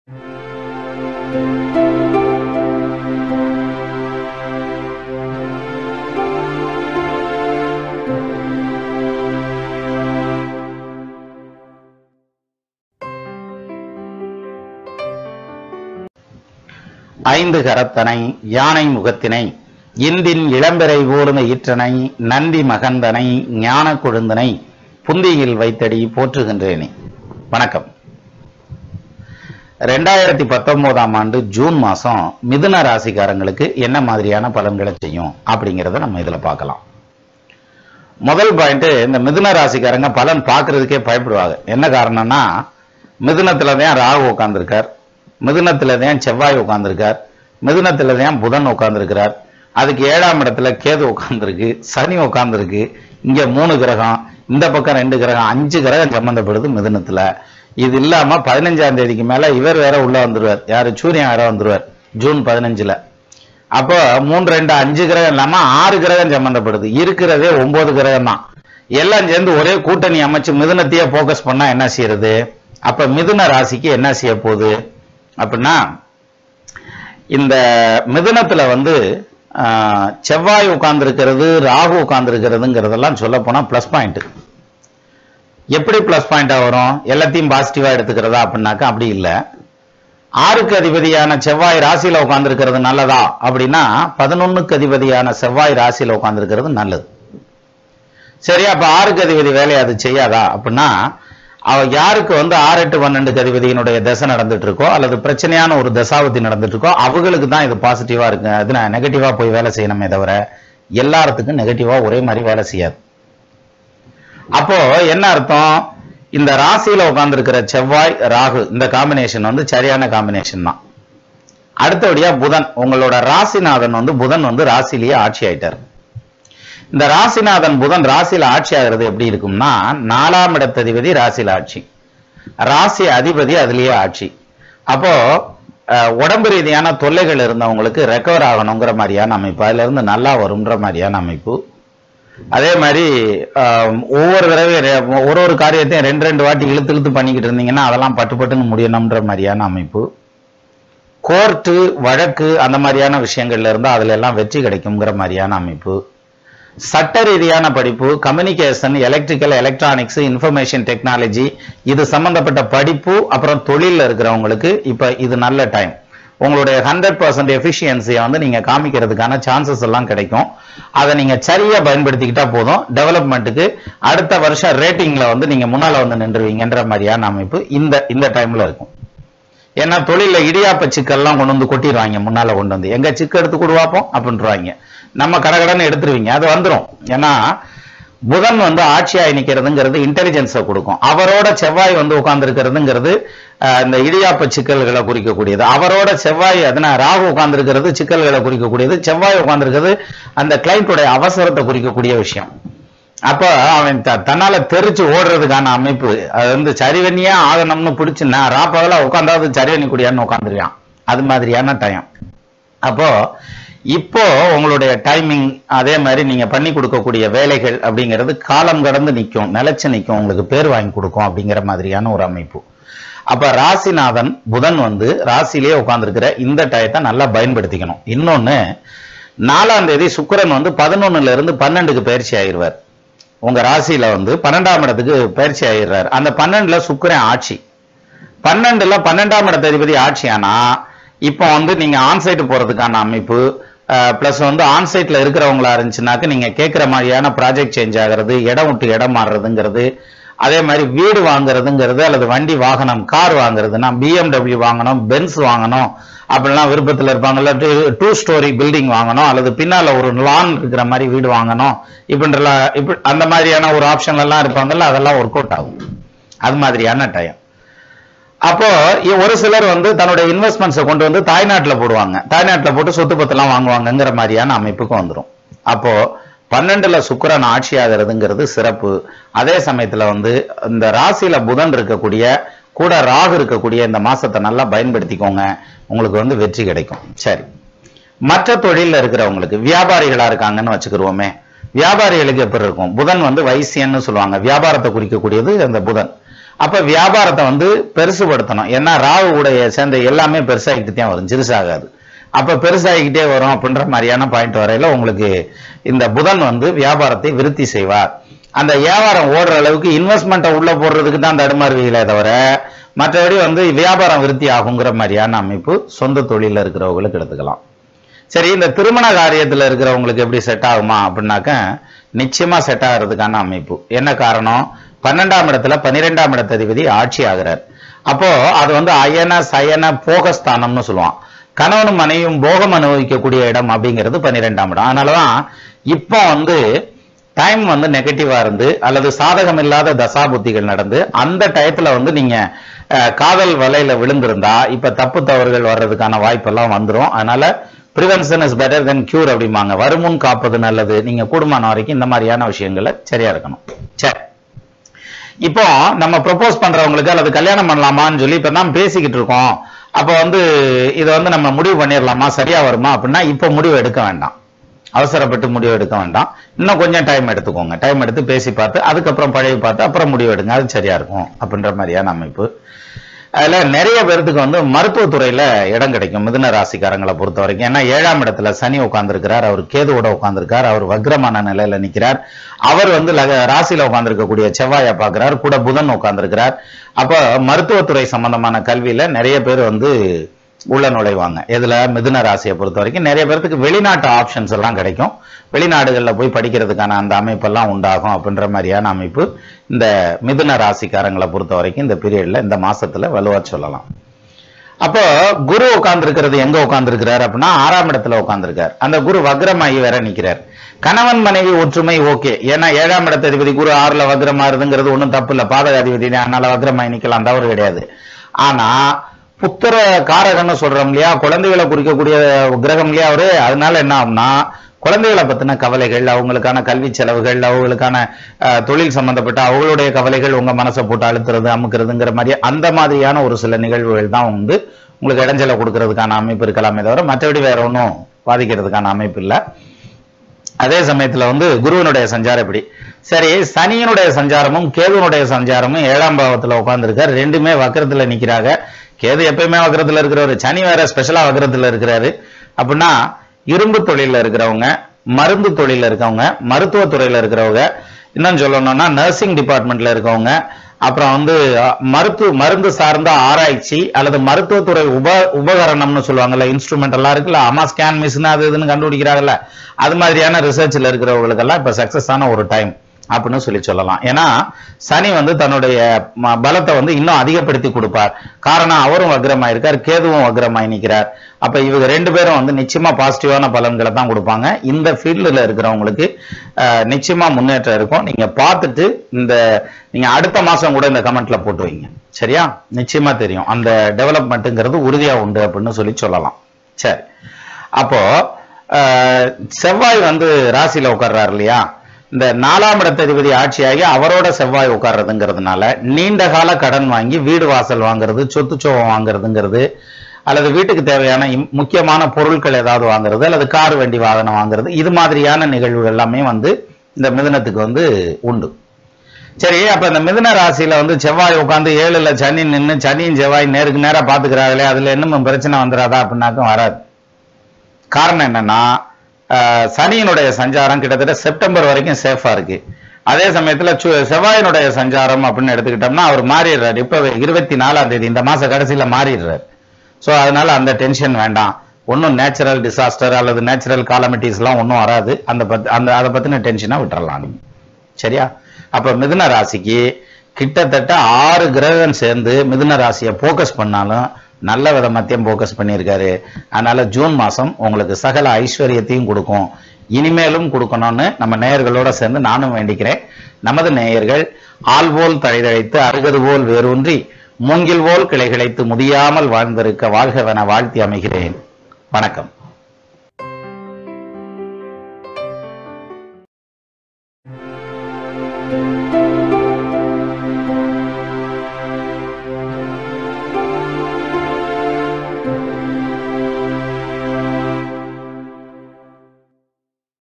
ஐந்து கரத்தனை யானை முகத்தினை இந்தின் இளம்பிறை ஊர்ந்த ஈற்றனை நந்தி மகந்தனை ஞான கொழுந்தனை புந்தியில் வைத்தடி போற்றுகின்றேனே வணக்கம் ரெண்டாயிரத்தி பத்தொன்பதாம் ஆண்டு ஜூன் மாசம் மிதுன ராசிக்காரங்களுக்கு என்ன மாதிரியான பலன்களை செய்யும் அப்படிங்கறத நம்ம இதுல பார்க்கலாம் முதல் பாயிண்ட் இந்த மிதுன ராசிக்காரங்க பலன் பார்க்கிறதுக்கே பயப்படுவாங்க என்ன காரணம்னா மிதுனத்துல தான் ராகு உட்கார்ந்திருக்கார் மிதுனத்துல தான் செவ்வாய் உட்கார்ந்திருக்கார் மிதுனத்துல தான் புதன் உட்கார்ந்திருக்கிறார் அதுக்கு ஏழாம் இடத்துல கேது உட்கார்ந்திருக்கு சனி உட்கார்ந்திருக்கு இங்க மூணு கிரகம் இந்த பக்கம் ரெண்டு கிரகம் அஞ்சு கிரகம் சம்பந்தப்படுது மிதுனத்துல இது இல்லாம பதினஞ்சாம் தேதிக்கு மேல இவர் வேற உள்ள வந்துருவார் யாரு சூரியன் வேற வந்துருவார் ஜூன் பதினஞ்சுல அப்போ மூன்று ரெண்டு அஞ்சு கிரகம் இல்லாம ஆறு கிரகம் சம்பந்தப்படுது இருக்கிறதே ஒன்பது கிரகம் தான் எல்லாம் சேர்ந்து ஒரே கூட்டணி அமைச்சு மிதுனத்தையே போக்கஸ் பண்ணா என்ன செய்யறது அப்ப மிதுன ராசிக்கு என்ன செய்ய போகுது அப்படின்னா இந்த மிதுனத்துல வந்து ஆஹ், செவ்வாய் உட்கார்ந்திருக்கிறது ராகு உட்கார்ந்திருக்கிறதுங்கிறதெல்லாம் சொல்ல போனா பிளஸ் பாயிண்ட் எப்படி பிளஸ் பாயிண்டா வரும் எல்லாத்தையும் பாசிட்டிவா எடுத்துக்கிறதா அப்படின்னாக்கா அப்படி இல்லை ஆறுக்கு அதிபதியான செவ்வாய் ராசியில உட்கார்ந்திருக்கிறது நல்லதா அப்படின்னா பதினொன்னுக்கு அதிபதியான செவ்வாய் ராசியில உட்கார்ந்திருக்கிறது நல்லது சரி அப்ப ஆறுக்கு அதிபதி வேலையை அது செய்யாதா அப்படின்னா அவ யாருக்கு வந்து ஆறு எட்டு பன்னெண்டுக்கு அதிபதியினுடைய தசை நடந்துட்டு இருக்கோ அல்லது பிரச்சனையான ஒரு தசாவதி நடந்துட்டு இருக்கோ அவங்களுக்கு தான் இது பாசிட்டிவா இருக்கு அது நான் நெகட்டிவா போய் வேலை செய்யணுமே தவிர எல்லாத்துக்கும் நெகட்டிவா ஒரே மாதிரி வேலை செய்யாது அப்போ என்ன அர்த்தம் இந்த ராசியில உட்கார்ந்திருக்கிற செவ்வாய் ராகு இந்த காம்பினேஷன் வந்து சரியான காம்பினேஷன் தான் அடுத்தபடியா புதன் உங்களோட ராசிநாதன் வந்து புதன் வந்து ராசிலேயே ஆட்சி ஆயிட்டார் இந்த ராசிநாதன் புதன் ராசியில ஆட்சி ஆகிறது எப்படி இருக்கும்னா நாலாம் இடத்ததிபதி ராசியில ஆட்சி ராசி அதிபதி அதுலயே ஆட்சி அப்போ அஹ், உடம்பு ரீதியான தொல்லைகள் இருந்தவங்களுக்கு ரெக்கவர் ஆகணுங்கிற மாதிரியான அமைப்பு அதுல இருந்து நல்லா வரும்ன்ற மாதிரியான அமைப்பு அதே மாதிரி ஆஹ், ஒவ்வொரு தடவை ரெ- ஒரு ஒரு காரியத்தையும் ரெண்டு ரெண்டு வாட்டி இழுத்து இழுத்து பண்ணிக்கிட்டு இருந்தீங்கன்னா அதெல்லாம் பட்டு பட்டுன்னு முடியணும்ன்ற மாதிரியான அமைப்பு கோர்ட்டு வழக்கு அந்த மாதிரியான விஷயங்கள்ல இருந்தா அதுல எல்லாம் வெற்றி கிடைக்குங்கிற மாதிரியான அமைப்பு சட்ட ரீதியான படிப்பு communication electrical electronics information technology இது சம்பந்தப்பட்ட படிப்பு அப்புறம் தொழில்ல இருக்கிறவங்களுக்கு இப்ப இது நல்ல டைம் உங்களுடைய ஹண்ட்ரட் பர்சன்ட் எஃபிஷியன்சியை வந்து நீங்க காமிக்கிறதுக்கான சான்சஸ் எல்லாம் கிடைக்கும் அதை நீங்க சரியா பயன்படுத்திக்கிட்டா போதும் டெவலப்மெண்ட்டுக்கு அடுத்த வருஷம் ரேட்டிங்ல வந்து நீங்க முன்னால வந்து நின்றுவீங்கன்ற மாதிரியான அமைப்பு இந்த இந்த டைம்ல இருக்கும் ஏன்னா தொழில இடியாப்ப சிக்கல்லாம் கொண்டு வந்து கொட்டிடுவாங்க முன்னால கொண்டு வந்து எங்க சிக்கு எடுத்து கொடுவாப்போம் அப்படின்றாங்க நம்ம கடகடன்னு எடுத்துருவீங்க அது வந்துரும் ஏன்னா புதன் வந்து ஆட்சியாய் நிக்கிறதுங்கிறது இன்டெலிஜென்ஸை கொடுக்கும் அவரோட செவ்வாய் வந்து உட்கார்ந்துருக்கிறதுங்கிறது இந்த இடியாப்ப சிக்கல்களை குறிக்கக்கூடியது அவரோட செவ்வாய் அதனா ராகு உட்கார்ந்துருக்கிறது சிக்கல்களை குறிக்கக்கூடியது செவ்வாய் உட்கார்ந்துருக்கிறது அந்த கிளைண்ட்டுடைய அவசரத்தை குறிக்கக்கூடிய விஷயம் அப்ப அவன் த- தன்னால தெரிச்சு ஓடுறதுக்கான அமைப்பு அது வந்து சரிவண்ணியா ஆகணும்னு பிடிச்சுன்னா ராப்பகலா உட்காந்தாவது சரிவண்ணி குடியான்னு உட்காந்துருக்கான் அது மாதிரியான டைம் அப்போ இப்போ உங்களுடைய டைமிங் அதே மாதிரி நீங்க பண்ணி கொடுக்கக்கூடிய வேலைகள் அப்படிங்கிறது காலம் கடந்து நிற்கும் நிலைச்சு நிற்கும் உங்களுக்கு பேர் வாங்கி கொடுக்கும் அப்படிங்கிற மாதிரியான ஒரு அமைப்பு அப்ப ராசிநாதன் புதன் வந்து ராசியிலேயே உட்கார்ந்திருக்கிற இந்த டயத்தை நல்லா பயன்படுத்திக்கணும் இன்னொன்னு நாலாம் தேதி சுக்கிரன் வந்து பதினொன்னுல இருந்து பன்னெண்டுக்கு பயிற்சி ஆயிருவார் உங்க ராசியில வந்து பன்னெண்டாம் இடத்துக்கு பயிற்சி ஆயிடுறாரு அந்த பன்னெண்டுல சுக்கிரன் ஆட்சி பன்னெண்டுல பன்னெண்டாம் இடத்த அதிபதி ஆட்சியானா இப்போ வந்து நீங்க ஆன்சைட் போறதுக்கான அமைப்பு பிளஸ் வந்து ஆன்சைட்ல இருக்கிறவங்களா இருந்துச்சுனாக்க நீங்க கேட்கிற மாதிரியான ப்ராஜெக்ட் சேஞ்ச் ஆகிறது இடம் விட்டு இடம் மாறுறதுங்கிறது அதே மாதிரி வீடு வாங்குறதுங்கிறது அல்லது வண்டி வாகனம் கார் வாங்குறதுன்னா பிஎம்டபிள்யூ வாங்கணும் பென்ஸ் வாங்கணும் அப்படிலாம் விருப்பத்தில் இருப்பாங்கல்ல டூ ஸ்டோரி பில்டிங் வாங்கணும் அல்லது பின்னால ஒரு லான் இருக்கிற மாதிரி வீடு வாங்கணும் இப்படின்றலாம் இப்படி அந்த மாதிரியான ஒரு ஆப்ஷன் எல்லாம் இருப்பாங்கல்ல அதெல்லாம் ஒர்க் அவுட் ஆகும் அது மாதிரியான டைம் அப்போ இ- ஒரு சிலர் வந்து தன்னுடைய இன்வெஸ்ட்மெண்ட்ஸை கொண்டு வந்து தாய்நாட்டுல போடுவாங்க தாய்நாட்டுல போட்டு சொத்து பத்தெல்லாம் வாங்குவாங்கங்கிற மாதிரியான அமைப்புக்கு வந்துரும் அப்போ பன்னெண்டுல சுக்கிரன் ஆட்சி ஆகிறதுங்கிறது சிறப்பு அதே சமயத்துல வந்து இந்த ராசியில புதன் இருக்கக்கூடிய கூட ராகு இருக்கக்கூடிய இந்த மாசத்தை நல்லா பயன்படுத்திக்கோங்க உங்களுக்கு வந்து வெற்றி கிடைக்கும் சரி மற்ற தொழில்ல இருக்கிறவங்களுக்கு வியாபாரிகளா இருக்காங்கன்னு வச்சுக்கிருவோமே வியாபாரிகளுக்கு எப்படி இருக்கும் புதன் வந்து வைசியன்னு சொல்லுவாங்க வியாபாரத்தை குறிக்கக்கூடியது அந்த புதன் அப்ப வியாபாரத்தை வந்து பெருசுபடுத்தணும் ஏன்னா ராகு கூட சேர்ந்த எல்லாமே பெருசாகிட்டு தான் வரும் சிறுசாகாது அப்ப பெருசாகிக்கிட்டே வரும் அப்படின்ற மாதிரியான பாயிண்ட் வரையில உங்களுக்கு இந்த புதன் வந்து வியாபாரத்தை விருத்தி செய்வார் அந்த வியாபாரம் ஓடுற அளவுக்கு இன்வெஸ்ட்மெண்ட்டை உள்ள போடுறதுக்கு தான் தடுமாறுவீங்களே தவிர மற்றபடி வந்து வியாபாரம் விருத்தி ஆகுங்கிற மாதிரியான அமைப்பு சொந்த தொழில இருக்கிறவங்களுக்கு எடுத்துக்கலாம் சரி இந்த திருமண காரியத்துல இருக்கிறவங்களுக்கு எப்படி செட் ஆகுமா அப்படின்னாக்க நிச்சயமா செட் ஆகிறதுக்கான அமைப்பு என்ன காரணம் பன்னெண்டாம் இடத்துல பன்னிரெண்டாம் இடத்ததிபதி ஆட்சி ஆகிறார் அப்போ அது வந்து அயன சயன போகஸ்தானம்னு சொல்லுவான் கணவனும் மனைவியும் போகம் அனுபவிக்கக்கூடிய இடம் அப்படிங்கிறது பன்னிரெண்டாம் இடம் அதனாலதான் இப்போ வந்து டைம் வந்து நெகட்டிவா இருந்து அல்லது சாதகம் இல்லாத தசா புத்திகள் நடந்து அந்த டயத்துல வந்து நீங்க அஹ், காதல் வலையில விழுந்திருந்தா இப்ப தப்பு தவறுகள் வர்றதுக்கான வாய்ப்பெல்லாம் வந்துரும் அதனால prevention is better then cure அப்படிம்பாங்க வருமுன் காப்பது நல்லது நீங்க கூடுமான வரைக்கும் இந்த மாதிரியான விஷயங்கள்ல சரியா இருக்கணும் சரி இப்போ நம்ம ப்ரொபோஸ் பண்றவங்களுக்கு அல்லது கல்யாணம் பண்ணலாமான்னு சொல்லி இப்ப தான் பேசிக்கிட்டு இருக்கோம் அப்ப வந்து இதை வந்து நம்ம முடிவு பண்ணிடலாமா சரியா வருமா அப்படின்னா இப்ப முடிவு எடுக்க வேண்டாம் அவசரப்பட்டு முடிவு எடுக்க வேண்டாம் இன்னும் கொஞ்சம் டைம் எடுத்துக்கோங்க டைம் எடுத்து பேசி பார்த்து அதுக்கப்புறம் பழகி பார்த்து அப்புறம் முடிவு எடுங்க அது சரியா இருக்கும் அப்படின்ற மாதிரியான அமைப்பு அதுல நிறைய பேர்த்துக்கு வந்து மருத்துவத்துறையில இடம் கிடைக்கும் மிதுன ராசிக்காரங்களை பொறுத்த வரைக்கும் ஏன்னா ஏழாம் இடத்துல சனி உட்கார்ந்திருக்கிறார் அவர் கேதுவோட உட்கார்ந்திருக்கார் அவர் வக்ரமான நிலையில நிக்கிறார் அவர் வந்து லக- ராசியில உட்கார்ந்திருக்கக்கூடிய செவ்வாயை பார்க்கிறார் கூட புதன் உட்கார்ந்திருக்கிறார் அப்ப மருத்துவத்துறை சம்பந்தமான கல்வியில நிறைய பேர் வந்து உள்ள நுழைவாங்க இதுல மிதுன ராசியை பொறுத்த வரைக்கும் நிறைய பேர்த்துக்கு வெளிநாட்டு ஆப்ஷன்ஸ் எல்லாம் கிடைக்கும் வெளிநாடுகள்ல போய் படிக்கிறதுக்கான அந்த அமைப்பெல்லாம் உண்டாகும் அப்படின்ற மாதிரியான அமைப்பு இந்த மிதுன ராசிக்காரங்களை பொறுத்த வரைக்கும் இந்த பீரியட்ல இந்த மாசத்துல வலுவா சொல்லலாம் அப்போ குரு உட்கார்ந்திருக்கிறது எங்க உட்கார்ந்திருக்கிறார் அப்படின்னா ஆறாம் இடத்துல உட்கார்ந்திருக்கார் அந்த குரு வக்ரமாகி வேற நிக்கிறார் கணவன் மனைவி ஒற்றுமை ஓகே ஏன்னா ஏழாம் இடத்த அதிபதி குரு ஆறுல வக்ரமாறுதுங்கிறது ஒண்ணும் தப்பு இல்ல பாதக அதிபதி தான், அதனால வக்ரமாகி நிக்கலாம் தவறு கிடையாது ஆனா புத்திர காரகன்னு சொல்றோம் இல்லையா குழந்தைகளை குறிக்கக்கூடிய கிரகம் இல்லையா அவரு அதனால என்ன ஆகும்னா குழந்தைகளை பத்தின கவலைகள் அவங்களுக்கான கல்வி செலவுகள் அவங்களுக்கான அஹ், தொழில் சம்பந்தப்பட்ட அவங்களுடைய கவலைகள் உங்க மனசை போட்டு அழுத்துறது அமுக்குறதுங்கிற மாதிரி அந்த மாதிரியான ஒரு சில நிகழ்வுகள் தான் வந்து உங்களுக்கு இடைஞ்சலை கொடுக்கறதுக்கான அமைப்பு இருக்கலாமே தவிர மற்றபடி வேற ஒன்றும் பாதிக்கிறதுக்கான அமைப்பு இல்லை அதே சமயத்துல வந்து குருவனுடைய சஞ்சாரம் எப்படி சரி சனியினுடைய சஞ்சாரமும் கேதுவனுடைய சஞ்சாரமும் ஏழாம் பாவத்துல உட்கார்ந்துருக்காரு ரெண்டுமே வக்கரத்துல நிக்கிறாங்க கேது எப்பயுமே வக்கரத்துல இருக்கிறவர் சனி வேற ஸ்பெஷலா வக்கரத்துல இருக்கிறாரு அப்படின்னா இரும்பு தொழில இருக்கிறவங்க மருந்து தொழில இருக்கவங்க மருத்துவ துறையில இருக்கிறவங்க இன்னும் சொல்லணும்னா நர்சிங் டிபார்ட்மெண்ட்ல இருக்கவங்க அப்புறம் வந்து அஹ், மருத்துவ மருந்து சார்ந்த ஆராய்ச்சி அல்லது மருத்துவத்துறை உப உபகரணம்னு சொல்லுவாங்கல்ல இன்ஸ்ட்ருமெண்ட் எல்லாம் இருக்குல்ல அம்மா ஸ்கேன் மிஷின் அது இதுன்னு கண்டுபிடிக்கிறாங்கல்ல அது மாதிரியான ரிசர்ச்ல இருக்கிறவங்களுக்கெல்லாம் இப்ப சக்சஸ் ஆன ஒரு டைம் அப்படின்னு சொல்லி சொல்லலாம் ஏன்னா சனி வந்து தன்னுடைய ம- பலத்தை வந்து இன்னும் அதிகப்படுத்தி கொடுப்பார் காரணம் அவரும் வக்ரமாய் இருக்கார் கேதுவும் வக்ரமாய் நிற்கிறார் அப்ப இவங்க ரெண்டு பேரும் வந்து நிச்சயமா பாசிட்டிவான பலன்களை தான் கொடுப்பாங்க இந்த ஃபீல்டுல இருக்கிறவங்களுக்கு அஹ், நிச்சயமா முன்னேற்றம் இருக்கும் நீங்க பார்த்துட்டு இந்த நீங்க அடுத்த மாசம் கூட இந்த கமெண்ட்ல போட்டு வைங்க சரியா நிச்சயமா தெரியும் அந்த டெவலப்மெண்ட்டுங்கிறது உறுதியா உண்டு அப்படின்னு சொல்லி சொல்லலாம் சரி அப்போ அஹ், செவ்வாய் வந்து ராசியில உட்கார்றாரு இல்லையா இந்த நாலாம் இடத்ததிபதி ஆட்சியாகி அவரோட செவ்வாய் உட்கார்றதுங்கிறதுனால நீண்ட கால கடன் வாங்கி வீடு வாசல் வாங்குறது சொத்து சோகம் வாங்குறதுங்கிறது அல்லது வீட்டுக்கு தேவையான இம்- முக்கியமான பொருட்கள் ஏதாவது வாங்குறது அல்லது கார் வண்டி வாகனம் வாங்குறது இது மாதிரியான நிகழ்வுகள் எல்லாமே வந்து இந்த மிதுனத்துக்கு வந்து உண்டு சரி அப்ப இந்த மிதுன ராசியில வந்து செவ்வாய் உட்காந்து ஏழுல சனி நின்னு சனியும் செவ்வாய் நேருக்கு நேரா பாத்துக்கிறாங்களே அதுல இன்னும் பிரச்சனை வந்துடாதா அப்படின்னாக்கும் வராது காரணம் என்னன்னா அஹ், சனியினுடைய சஞ்சாரம் கிட்டத்தட்ட செப்டம்பர் வரைக்கும் சேஃபா இருக்கு அதே சமயத்துல சு- செவ்வாயினுடைய சஞ்சாரம் அப்படின்னு எடுத்துக்கிட்டோம்னா அவர் மாறிடுறாரு இப்ப இருபத்தி நாலாம் தேதி இந்த மாச கடைசியில மாறிடுறாரு சோ அதனால அந்த டென்ஷன் வேண்டாம் ஒன்றும் நேச்சுரல் டிசாஸ்டர் அல்லது நேச்சுரல் காலமிட்டிஸ் எல்லாம் ஒன்றும் வராது அந்த பத்தி அந்த அதை பத்தின டென்ஷனா விட்டுறலாம் நீங்க சரியா அப்ப மிதுன ராசிக்கு கிட்டத்தட்ட ஆறு கிரகம் சேர்ந்து மிதுன ராசியை போக்கஸ் பண்ணாலும் நல்ல விதமத்தையும் போக்கஸ் பண்ணியிருக்காரு அதனால ஜூன் மாசம் உங்களுக்கு சகல ஐஸ்வர்யத்தையும் கொடுக்கும் இனிமேலும் கொடுக்கணும்னு நம்ம நேயர்களோட சேர்ந்து நானும் வேண்டிக்கிறேன் நமது நேயர்கள் ஆள் போல் தழைதழைத்து அருகது போல் வேரூன்றி மூங்கில் போல் கிளைகிழைத்து முதியாமல் வாழ்ந்திருக்க வாழ்கவென வாழ்த்தி அமைகிறேன் வணக்கம்